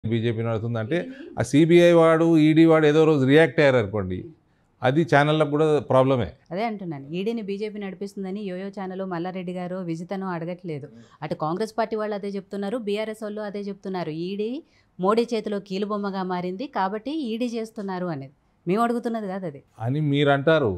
BJP నడుస్తుందంటే ఆ CBI వాడు ED వాడు ఏదో రోజు రియాక్ట్ అయ్యారు అనుకోండి అది ఛానళ్ళకు కూడా ప్రాబ్లమే అదే అంటున్నాను ఈడీని బీజేపీ నడిపిస్తుందని యోయో ఛానల్ మల్లారెడ్డి గారు విజితను అడగట్లేదు అటు కాంగ్రెస్ పార్టీ వాళ్ళు అదే చెప్తున్నారు బీఆర్ఎస్ వాళ్ళు అదే చెప్తున్నారు ఈడీ మోడీ చేతిలో కీలుబొమ్మగా మారింది కాబట్టి ఈడీ చేస్తున్నారు అనేది మేము అడుగుతున్నది కాదు అది అని మీరు అంటారు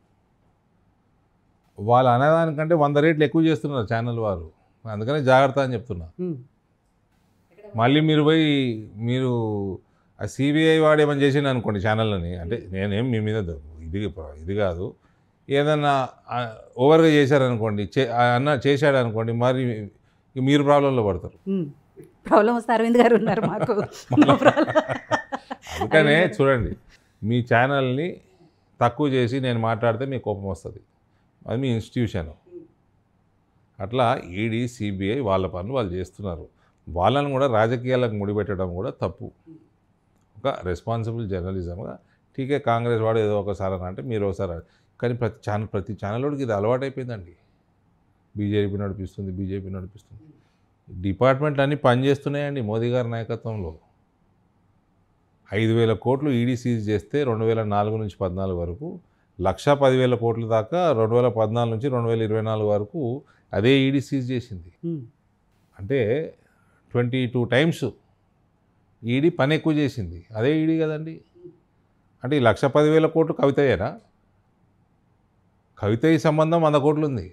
వాళ్ళు అనేదానికంటే వంద రేట్లు ఎక్కువ చేస్తున్నారు ఛానల్ వారు అందుకనే జాగ్రత్త అని చెప్తున్నా ఉమ్. మళ్ళీ మీరు పోయి మీరు ఆ సిబిఐ వాడు ఏమైనా చేసిండు అనుకోండి ఛానల్ని అంటే నేనేం మీ మీద ద- ఇది ఇది కాదు ఏదన్నా ఆ, ఓవర్గా చేశారనుకోండి చే ఆ అన్న చేశాడు అనుకోండి మరి మీరు ప్రాబ్లంలో పడతారు ఉమ్. ప్రాబ్లం వస్తే అరవింద్ గారు ఉన్నారు మాకు No problem. అందుకనే చూడండి మీ ఛానల్ని తక్కువ చేసి నేను మాట్లాడితే మీకు కోపం వస్తుంది అది మీ ఇన్స్టిట్యూషన్ అట్లా ఈడీ సిబిఐ వాళ్ళ పనులు వాళ్ళు చేస్తున్నారు వాళ్ళని కూడా రాజకీయాలకు ముడిపెట్టడం కూడా తప్పు ఒక రెస్పాన్సిబుల్ జర్నలిజంగా టీకే కాంగ్రెస్ వాడు ఏదో ఒకసారి అని అంటే మీరు ఒకసారి అని. కానీ ప్రతి ఛానల్ ప్రతి ఛానల్లోడికి ఇది అలవాటైపోయిందండి బీజేపీ నడిపిస్తుంది బీజేపీ నడిపిస్తుంది డిపార్ట్మెంట్లు అన్నీ పనిచేస్తున్నాయండి మోదీ గారి నాయకత్వంలో ఐదు వేల కోట్లు ఈడీ సీజ్ చేస్తే రెండు వేల నాలుగు నుంచి పద్నాలుగు వరకు లక్ష పదివేల కోట్ల దాకా రెండు వేల పద్నాలుగు నుంచి రెండు వేల ఇరవై నాలుగు వరకు అదే ఈడీ సీజ్ చేసింది ఉమ్. అంటే ట్వంటీ టూ టైమ్స్ ఈడీ పని ఎక్కువ చేసింది అదే ఈడీ కదండి అంటే ఈ లక్ష పదివేల కోట్లు కవితయేనా కవిత ఈ సంబంధం వంద కోట్లు ఉంది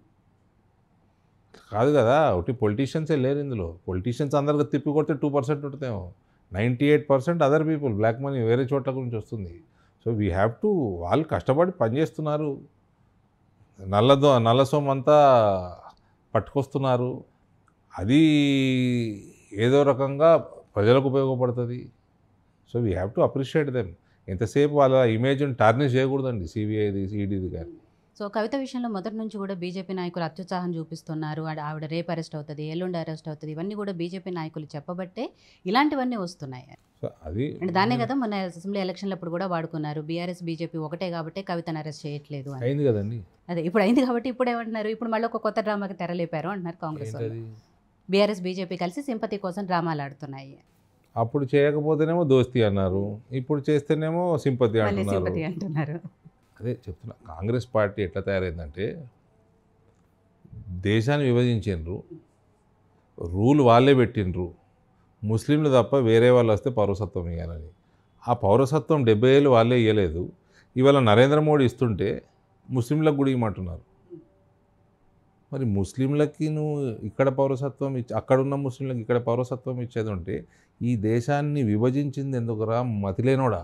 కాదు కదా ఒకటి పొలిటీషియన్సే లేరు ఇందులో పొలిటీషియన్స్ అందరికి తిప్పి కొడితే టూ పర్సెంట్ ఉంటుందేమో ninety eight percent other people black money వేరే చోట్ల నుంచి వస్తుంది సో వీ హ్యావ్ టు వాళ్ళు కష్టపడి పనిచేస్తున్నారు నల్లదో నల్ల సొమ్ము అంతా పట్టుకొస్తున్నారు అది ఏదో రకంగా ప్రజలకు ఉపయోగపడుతుంది so we have to appreciate them ఎంతసేపు వాళ్ళ ఇమేజ్ని టార్నిష్ చేయకూడదండి సిబిఐది ఈడీది కానీ సో కవిత విషయంలో మొదటి నుంచి కూడా బీజేపీ నాయకులు అత్యుత్సాహం చూపిస్తున్నారు ఆడ- ఆవిడ రేపు అరెస్ట్ అవుతుంది ఎల్లుండి అరెస్ట్ అవుతుంది ఇవన్నీ కూడా బీజేపీ నాయకులు చెప్పబట్టే ఇలాంటివన్నీ వస్తున్నాయి సో అది అంటే దాన్నే కదా మన అసెంబ్లీ ఎలక్షన్లప్పుడు కూడా వాడుకున్నారు బీఆర్ఎస్ బీజేపీ ఒకటే కాబట్టి కవితను అరెస్ట్ చేయట్లేదు అని అయింది కదండి అదే ఇప్పుడు అయింది కాబట్టి ఇప్పుడు ఏమంటున్నారు ఇప్పుడు మళ్ళీ ఒక కొత్త డ్రామాకి తెరలేపారు అంటున్నారు కాంగ్రెస్ వాళ్ళు ఏంటది బీఆర్ఎస్ బీజేపీ కలిసి సింపతి కోసం డ్రామాలు ఆడుతున్నాయి అప్పుడు చేయకపోతేనేమో దోస్తి అన్నారు ఇప్పుడు చేస్తేనేమో సింపతి మళ్ళీ అంటున్నారు సింపతి అంటున్నారు అదే చెప్తున్నా కాంగ్రెస్ పార్టీ ఎట్లా తయారైందంటే దేశాన్ని విభజించిండ్రు రూల్ వాళ్ళే పెట్టిండ్రు ముస్లింలు తప్ప వేరే వాళ్ళు వస్తే పౌరసత్వం ఇవ్వాలని ఆ పౌరసత్వం డెబ్బై ఏళ్ళు వాళ్ళే ఇవ్వలేదు ఇవాళ నరేంద్ర మోడీ ఇస్తుంటే ముస్లింలకు కూడా ఇవ్వమంటున్నారు మరి ముస్లింలకి నువ్వు ఇక్కడ పౌరసత్వం ఇచ్చి అక్కడున్న ముస్లింలకు ఇక్కడ పౌరసత్వం ఇచ్చేది ఉంటే ఈ దేశాన్ని విభజించింది ఎందుకురా మతిలేనోడా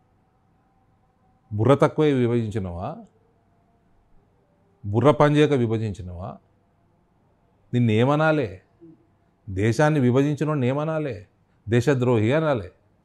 బుర్ర తక్కువే విభజించినవా బుర్ర పనిచేయక విభజించినవా నిన్ను ఏమనాలే దేశాన్ని విభజించిన ఏమనాలే దేశద్రోహి అనాలే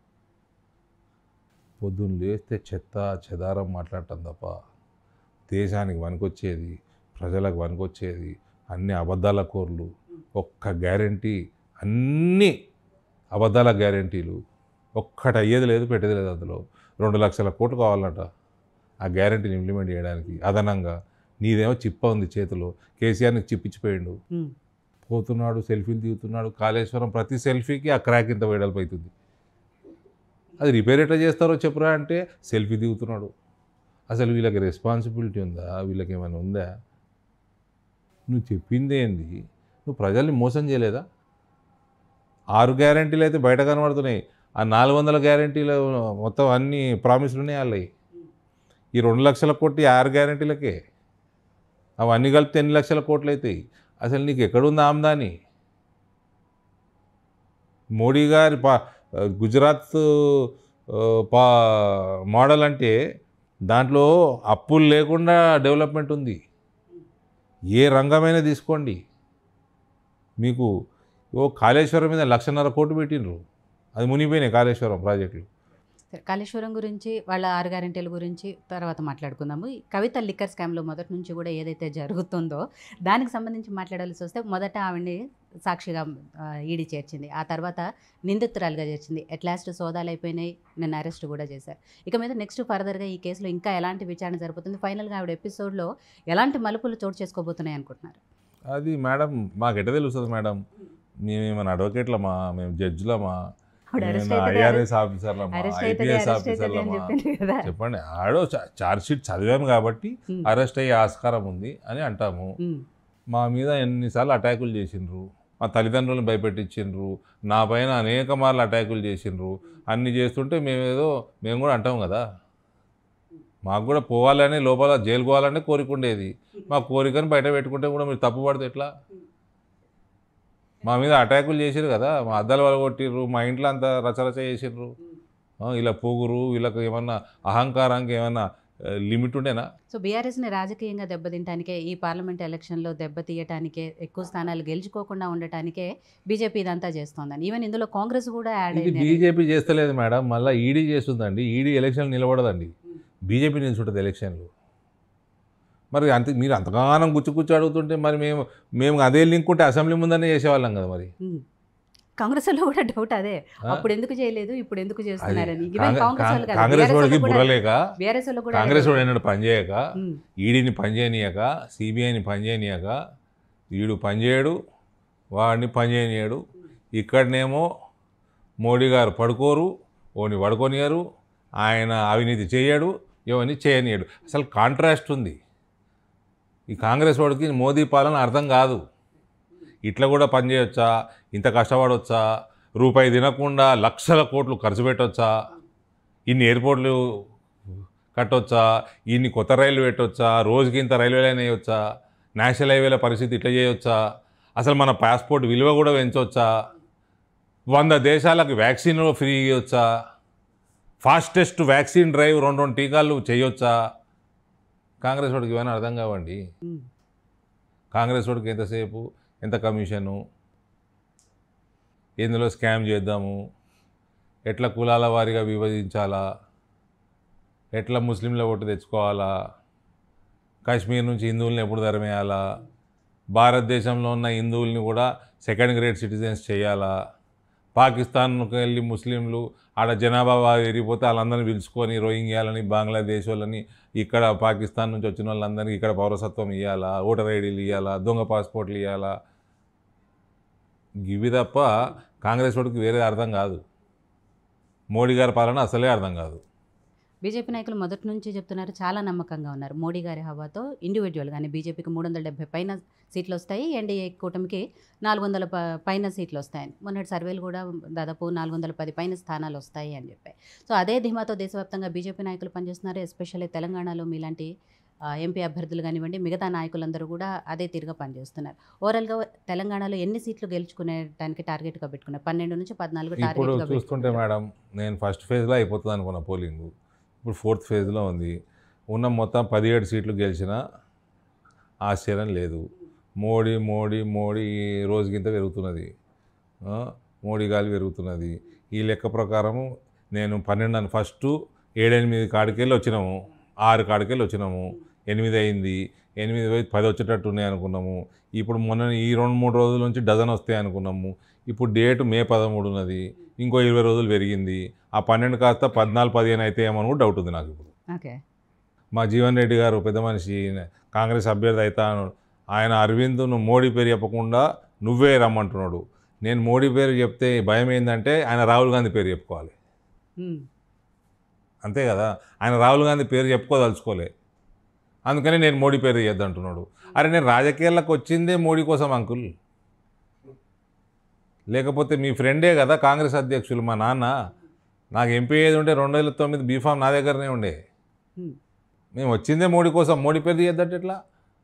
పొద్దున్న లేస్తే చెత్త చెదారం మాట్లాడటం తప్ప దేశానికి వనకొచ్చేది ప్రజలకు వనకొచ్చేది అన్ని అబద్ధాల కోర్లు ఒక్క గ్యారంటీ అన్నీ అబద్ధాల గ్యారంటీలు ఒక్కటి అయ్యేది లేదు పెట్టేది లేదు అందులో రెండు లక్షల కోట్లు కావాలంట ఆ గ్యారంటీని ఇంప్లిమెంట్ చేయడానికి అదనంగా నీదేమో చిప్ప ఉంది చేతిలో కేసీఆర్ నీకు చిప్పిచ్చిపోయిండు ఉమ్. పోతున్నాడు సెల్ఫీలు దిగుతున్నాడు కాళేశ్వరం ప్రతి సెల్ఫీకి ఆ క్రాక్ ఇంత వెడల్పు అవుతుంది అది రిపేర్ ఎట్లా చేస్తారో చెప్పురా అంటే సెల్ఫీ దిగుతున్నాడు అసలు వీళ్ళకి రెస్పాన్సిబిలిటీ ఉందా వీళ్ళకి ఏమైనా ఉందా నువ్వు చెప్పింది ఏంది నువ్వు ప్రజల్ని మోసం చేయలేదా ఆరు గ్యారంటీలు అయితే బయట కనబడుతున్నాయి ఆ నాలుగు వందల గ్యారంటీలు మొత్తం అన్ని ప్రామిస్లు ఉన్నాయి వాళ్ళవి ఈ రెండు లక్షల కోటి ఆరు గ్యారంటీలకే అవన్నీ కలిపితే ఎన్ని లక్షల కోట్లు అవుతాయి అసలు నీకు ఎక్కడుంది ఆమ్దాని మోడీ గారి పా గుజరాత్ ఆ, పా మోడల్ అంటే దాంట్లో అప్పులు లేకుండా డెవలప్మెంట్ ఉంది ఏ రంగమైనా తీసుకోండి మీకు ఓ కాళేశ్వరం మీద లక్షన్నర కోట్లు పెట్టిండ్రు అది మునిగిపోయినాయి కాళేశ్వరం ప్రాజెక్టులు సరే, కాళేశ్వరం గురించి వాళ్ళ ఆరు గ్యారెంటీల గురించి తర్వాత మాట్లాడుకుందాము ఈ కవిత లిక్కర్ స్కామ్లో మొదటి నుంచి కూడా ఏదైతే జరుగుతుందో దానికి సంబంధించి మాట్లాడాల్సి వస్తే మొదట ఆవిడ్ని సాక్షిగా ఆ, ఈడీ చేర్చింది ఆ తర్వాత నిందితురాలుగా చేర్చింది ఎట్ లాస్ట్ సోదాలు అయిపోయినాయి నిన్న అరెస్ట్ కూడా చేశారు ఇక మీద నెక్స్ట్ ఫర్దర్గా ఈ కేసులో ఇంకా ఎలాంటి విచారణ జరుగుతుంది ఫైనల్గా ఆవిడ ఎపిసోడ్లో ఎలాంటి మలుపులు చోటు చేసుకోబోతున్నాయి అనుకుంటున్నారు అది మేడం మాకు ఎట్ట తెలుస్తుంది మేడం మేమేమైనా అడ్వకేట్లమా మేము జడ్జిలమా ఆవిడ అరెస్ట్ నేను అవుతుంది ఐఆర్ఎస్ ఆఫీసర్లమ్మా అరెస్ట్ అవుతుంది ఐపీఎస్ అరెస్ట్ అవుతుంది అని ఆఫీసర్లమ్మా చెప్పింది కదా చెప్పండి ఆడో చార్జ్ షీట్ చదివాము కాబట్టి ఉమ్, అరెస్ట్ అయ్యే ఆస్కారం ఉంది అని అంటాము ఉమ్, మా మీద ఎన్నిసార్లు అటాకులు చేసిండ్రు మా తల్లిదండ్రులను భయపెట్టించిండ్రు నా పైన అనేక మార్లు అటాకులు చేసిండ్రు అన్ని చేస్తుంటే మేమేదో మేము కూడా అంటాం కదా మాకు కూడా పోవాలని లోపల జైలు పోవాలనే కోరిక ఉండేది మా కోరికను బయట పెట్టుకుంటే కూడా మీరు తప్పు పడితే ఎట్లా మా మీద అటాకులు చేసిర్రు కదా మా అద్దాలు వాళ్ళు కొట్టిర్రు మా ఇంట్లో అంతా రచరచ చేసిర్రు ఆ, ఇలా పొగురు వీళ్ళకి ఏమన్నా అహంకారానికి ఏమన్నా ఆ, లిమిట్ ఉండేనా సో బీఆర్ఎస్ని రాజకీయంగా దెబ్బతింటానికే ఈ పార్లమెంట్ ఎలక్షన్లో దెబ్బతీయటానికే ఎక్కువ స్థానాలు గెలుచుకోకుండా ఉండటానికే బీజేపీ ఇదంతా చేస్తోందని ఈవెన్ ఇందులో కాంగ్రెస్ కూడా యాడ్ ఇది అయింది బీజేపీ చేస్తలేదు మేడం మళ్ళీ ఈడీ చేస్తుందండి ఈడీ ఎలక్షన్ నిలబడదండి బీజేపీ నిల్చుంటుంది ఎలక్షన్లు మరి అంత మీరు అంతగానం గుచ్చి గుచ్చి అడుగుతుంటే మరి మేము మేము అదే లింక్ ఉంటే అసెంబ్లీ ముందనే చేసేవాళ్ళం కదా మరి ఉమ్. కాంగ్రెస్ లో కూడా డౌట్ అదే ఆ? అప్పుడు ఎందుకు చేయలేదు ఇప్పుడు ఎందుకు అది చేస్తున్నారని ఈవెన్ కాంగ్రె- కాంగ్రెస్ వాళ్ళు కాదు, కాంగ్రెస్ BRS వాడికి వాళ్ళు కూడా- బుర్రలేక BRS వాళ్ళు కూడా కాంగ్రెస్ అదే. వాడు ఏనాడు పనిచేయక ఉమ్, ఈడీని పనిచేయనీయక సిబిఐని పనిచేయనీయక వీడు పనిచేయడు వాడిని పనిచేయనీయడు ఇక్కడనేమో మోడీ గారు పడుకోరు ఓని పడుకోనియరు ఆయన అవినీతి చేయడు ఎవరిని చేయనీయడు అసలు కాంట్రాస్ట్ ఉంది ఈ కాంగ్రెస్ వాడికి మోదీ పాలన అర్థం కాదు ఇట్లా కూడా పనిచేయొచ్చా ఇంత కష్టపడవచ్చా రూపాయి తినకుండా లక్షల కోట్లు ఖర్చు పెట్టొచ్చా ఇన్ని ఎయిర్పోర్ట్లు కట్టొచ్చా ఇన్ని కొత్త రైలు పెట్టొచ్చా రోజుకి ఇంత రైల్వే లైన్ వేయొచ్చా నేషనల్ హైవేల పరిస్థితి ఇట్లా చేయొచ్చా అసలు మన పాస్పోర్ట్ విలువ కూడా పెంచవచ్చా వంద దేశాలకు వ్యాక్సిన్ ఫ్రీ ఇవ్వచ్చా ఫాస్టెస్ట్ వ్యాక్సిన్ డ్రైవ్ రెండు రెండు టీకాలు చేయొచ్చా కాంగ్రెస్ వాడికి ఇవన్నీ అర్థం కావండి ఉమ్. కాంగ్రెస్ వాడికి ఎంతసేపు ఎంత కమిషను ఎందులో స్కామ్ చేద్దాము ఎట్లా కులాల వారీగా విభజించాలా ఎట్లా ముస్లింల ఓటు తెచ్చుకోవాలా కాశ్మీర్ నుంచి హిందువుల్ని ఎప్పుడు తరిమేయాలా భారతదేశంలో ఉన్న హిందువుల్ని కూడా సెకండ్ గ్రేడ్ సిటిజన్స్ చేయాలా పాకిస్తాన్కి వెళ్ళి ముస్లింలు ఆడ జనాభా బాగా పెరిగిపోతే వాళ్ళందరినీ పిలుచుకొని రోహింగ్యాలని బంగ్లాదేశ్ వాళ్ళని ఇక్కడ పాకిస్తాన్ నుంచి వచ్చిన వాళ్ళందరికీ ఇక్కడ పౌరసత్వం ఇవ్వాలా ఓటర్ ఐడీలు ఇవ్వాలా దొంగ పాస్పోర్ట్లు ఇవ్వాలా ఇవి తప్ప కాంగ్రెస్ వాడికి వేరే అర్థం కాదు మోడీ గారి పాలన అసలే అర్థం కాదు బీజేపీ నాయకులు మొదటి నుంచి చెప్తున్నారు చాలా నమ్మకంగా ఉన్నారు మోడీ గారి హవాతో ఇండివిజువల్ కానీ బీజేపీకి మూడు వందల డెబ్బై పైన సీట్లు వస్తాయి ఎన్డీఏ కూటమికి నాలుగు వందల ప- పైన సీట్లు వస్తాయని మొన్నటి సర్వేలు కూడా దాదాపు నాలుగు వందల పది పైన స్థానాలు వస్తాయి అని చెప్పాయి సో అదే ధీమాతో దేశవ్యాప్తంగా బీజేపీ నాయకులు పనిచేస్తున్నారు ఎస్పెషల్లీ తెలంగాణలో మీలాంటి ఆ, ఎంపీ అభ్యర్థులు కానివ్వండి మిగతా నాయకులందరూ కూడా అదే తీరుగా పనిచేస్తున్నారు ఓవరాల్గా తెలంగాణలో ఎన్ని సీట్లు గెలుచుకునేటానికి టార్గెట్గా పెట్టుకున్నారు పన్నెండు నుంచి పద్నాలుగు ఇప్పుడు టార్గెట్గా చూస్తుంటే మేడం నేను ఫస్ట్ ఫేజ్లో అయిపోతుంది అనుకున్న పోలింగ్ ఇప్పుడు ఫోర్త్ ఫేజ్లో ఉంది ఉన్న మొత్తం పదిహేడు సీట్లు గెలిచిన ఆశ్చర్యం లేదు మోడీ మోడీ మోడీ రోజుకింత పెరుగుతున్నది ఆ, మోడీ గాలి పెరుగుతున్నది ఈ లెక్క ప్రకారము నేను పన్నెండు అని ఫస్ట్ ఏడెనిమిది కాడికెళ్ళి వచ్చినాము ఆరు కాడికెళ్ళి వచ్చినాము ఎనిమిది అయింది ఎనిమిది పోయి పది వచ్చేటట్టు ఉన్నాయి అనుకున్నాము ఇప్పుడు మొన్న ఈ రెండు మూడు రోజుల నుంచి డజన్ వస్తాయి అనుకున్నాము ఇప్పుడు డేట్ మే పదమూడు ఉన్నది ఇంకో ఇరవై రోజులు పెరిగింది ఆ పన్నెండు కాస్త పద్నాలుగు పదిహేను అయితే ఏమో అని కూడా డౌట్ ఉంది నాకు ఇప్పుడు ఓకే మా జీవన్ రెడ్డి గారు పెద్ద మనిషి కాంగ్రెస్ అభ్యర్థి అవుతా ఆయన అరవింద్ నువ్వు మోడీ పేరు చెప్పకుండా నువ్వే రమ్మంటున్నాడు నేను మోడీ పేరు చెప్తే భయం ఏంటంటే ఆయన రాహుల్ గాంధీ పేరు చెప్పుకోవాలి ఉమ్. అంతే కదా ఆయన రాహుల్ గాంధీ పేరు చెప్పుకోదలుచుకోలే అందుకని నేను మోడీ పేరు చేద్దంటున్నాడు అరే నేను రాజకీయాలకు వచ్చిందే మోడీ కోసం అంకుల్ లేకపోతే మీ ఫ్రెండే కదా కాంగ్రెస్ అధ్యక్షులు మా నాన్న నాకు ఎంపీ ఏది ఉంటే రెండు వేల తొమ్మిది బీఫామ్ నా దగ్గరనే ఉండే ఉమ్. మేము వచ్చిందే మోడీ కోసం మోడీ పేరు తీయద్దంటే ఎట్లా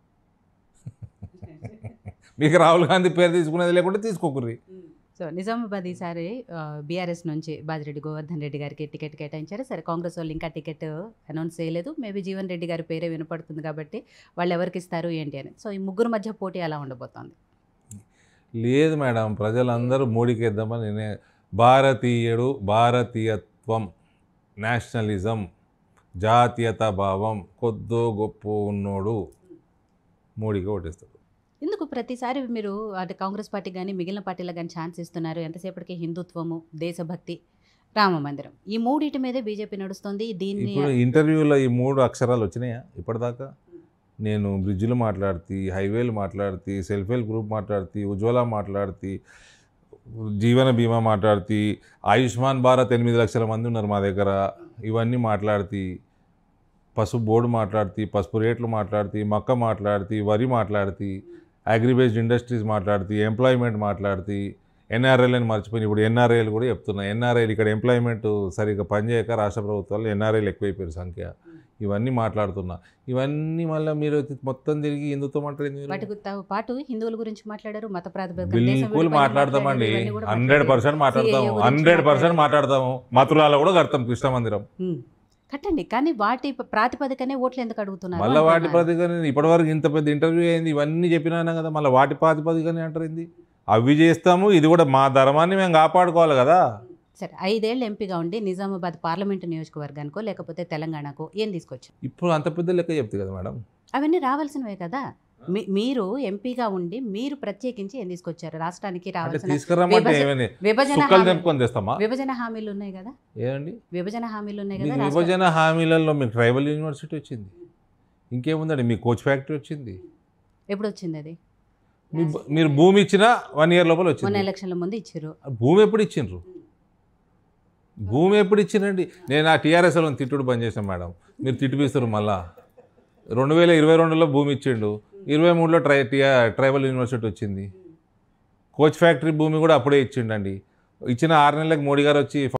మీకు రాహుల్ గాంధీ పేరు తీసుకునేది లేకుంటే తీసుకోకుర్రి సో నిజామాబాద్ ఈసారి బీఆర్ఎస్ నుంచి బాజిరెడ్డి గోవర్ధన్ రెడ్డి గారికి టికెట్ కేటాయించారు సరే కాంగ్రెస్ వాళ్ళు ఇంకా టికెట్ అనౌన్స్ చేయలేదు మేబీ జీవన్ రెడ్డి గారి పేరే వినపడుతుంది కాబట్టి వాళ్ళు ఎవరికి ఇస్తారు ఏంటి అని సో ఈ ముగ్గురు మధ్య పోటీ అలా ఉండబోతోంది లేదు మేడం ప్రజలందరూ మోడీకి ఇద్దామని నేనే భారతీయుడు భారతీయత్వం నేషనలిజం జాతీయత భావం కొద్దో గొప్ప ఉన్నోడు మోడీకి ఓటేస్తాడు ఎందుకు ప్రతిసారి మీరు అటు కాంగ్రెస్ పార్టీ కానీ మిగిలిన పార్టీలకు కానీ ఛాన్స్ ఇస్తున్నారు ఎంతసేపటికి హిందుత్వము దేశభక్తి రామ మందిరం ఈ మూడింటి మీదే బీజేపీ నడుస్తుంది దీన్ని ఇప్పుడు ఇంటర్వ్యూలో ఈ మూడు అక్షరాలు వచ్చినాయా ఇప్పటిదాకా నేను బ్రిడ్జ్లు మాట్లాడుతీ హైవేలు మాట్లాడుతీ సెల్ఫ్ హెల్ప్ గ్రూప్ మాట్లాడుతీ ఉజ్వల మాట్లాడుతీ జీవన బీమా మాట్లాడుతీ ఆయుష్మాన్ భారత్ ఎనిమిది లక్షల మంది ఉన్నారు మా దగ్గర ఇవన్నీ మాట్లాడుతీ పసుపు బోర్డు మాట్లాడుతీ పసుపు రేట్లు మాట్లాడుతీ మక్క మాట్లాడుతీ వరి మాట్లాడుతీ అగ్రిబేస్డ్ ఇండస్ట్రీస్ మాట్లాడుతీ ఎంప్లాయ్మెంట్ మాట్లాడుతీ ఎన్ఆర్ఐలు అని మర్చిపోయి ఇప్పుడు ఎన్ఆర్ఐలు కూడా చెప్తున్నా ఎన్ఆర్ఐలు ఇక్కడ ఎంప్లాయ్మెంట్ సరిగ్గా పనిచేయక రాష్ట్ర ప్రభుత్వాలు ఎన్ఆర్ఐలు ఎక్కువైపోయారు సంఖ్య ఇవన్నీ మాట్లాడుతున్నా ఇవన్నీ మళ్ళీ మీరు మొత్తం తిరిగి హిందుత్వం అంటారు ఏంది మీరు? వాటికి తో పాటు హిందువుల గురించి మాట్లాడారు మత ప్రాతిపదికన దేశం బిల్కుల్ విడిపోయిందని మాట్లాడతామండి మాట్లాడారు, ఇవన్నీ కూడా హండ్రెడ్ మాట్లాడారు. పర్సెంట్ మాట్లాడతాము CAA గురించి హండ్రెడ్ పర్సెంట్ మాట్లాడారు. మాట్లాడతాము మథురాలో కూడా కడతాం కృష్ణ మందిరం ఉమ్. కట్టండి కానీ వాటి ప్రాతిపదికనే ఓట్లు ఎందుకు అడుగుతున్నారు మళ్ళీ వాటి అంటున్నారు. ప్రాతిపదికన ఇప్పటివరకు ఇంత పెద్ద ఇంటర్వ్యూ అయింది ఇవన్నీ చెప్పినాను కదా మళ్ళీ వాటి ప్రాతిపదికనే అంటారు ఏంది అవి చేస్తాము ఇది కూడా మా ధర్మాన్ని మేము కాపాడుకోవాలి కదా సరే ఐదేళ్ళు ఎంపీగా ఉండి నిజామాబాద్ పార్లమెంటు నియోజకవర్గానికో లేకపోతే తెలంగాణకో ఏం తీసుకొచ్చారు ఇప్పుడు అంత పెద్ద లెక్క చెప్తుంది కదా మేడం అవన్నీ రావాల్సినవే కదా మీ- మీరు ఎంపీగా ఉండి మీరు ప్రత్యేకించి ఏం తీసుకొచ్చారు రాష్ట్రానికి అంటే రావాల్సిన తీసుకురమ్మంటే విభజన- ఏమని విభజన సుక్కలు హామీ- తెంపుకొని తెస్తామా విభజన హామీలు ఉన్నాయి కదా ఏమండి విభజన హామీలు ఉన్నాయి మీకు కదా రాష్ట్ర- విభజన హామీలలో మీకు ట్రైబల్ యూనివర్సిటీ వచ్చింది ఇంకేముందండి మీ కోచ్ ఫ్యాక్టరీ వచ్చింది ఎప్పుడు వచ్చింది అది మీ మీరు భూమి ఇచ్చినా వన్ ఇయర్ లోపల మొన్న వచ్చింది ఎలక్షన్ల ముందు ఇచ్చారు భూమి ఎప్పుడు ఇచ్చిండ్రు భూమి ఎప్పుడు ఇచ్చిండ్రండి నేను ఆ టీఆర్ఎస్ వాళ్ళని తిట్టుడు బంద్ చేశాను మేడం మీరు తిట్టిపిస్తారు మళ్ళా రెండు వేల ఇరవై రెండులో భూమి ఇచ్చిండు ఇరవై మూడులో ట్రై టిఆర్ ట్రైబల్ యూనివర్సిటీ వచ్చింది కోచ్ ఫ్యాక్టరీ భూమి కూడా అప్పుడే ఇచ్చిండండి ఇచ్చిన ఆరు నెలలకు మోడీ గారు వచ్చి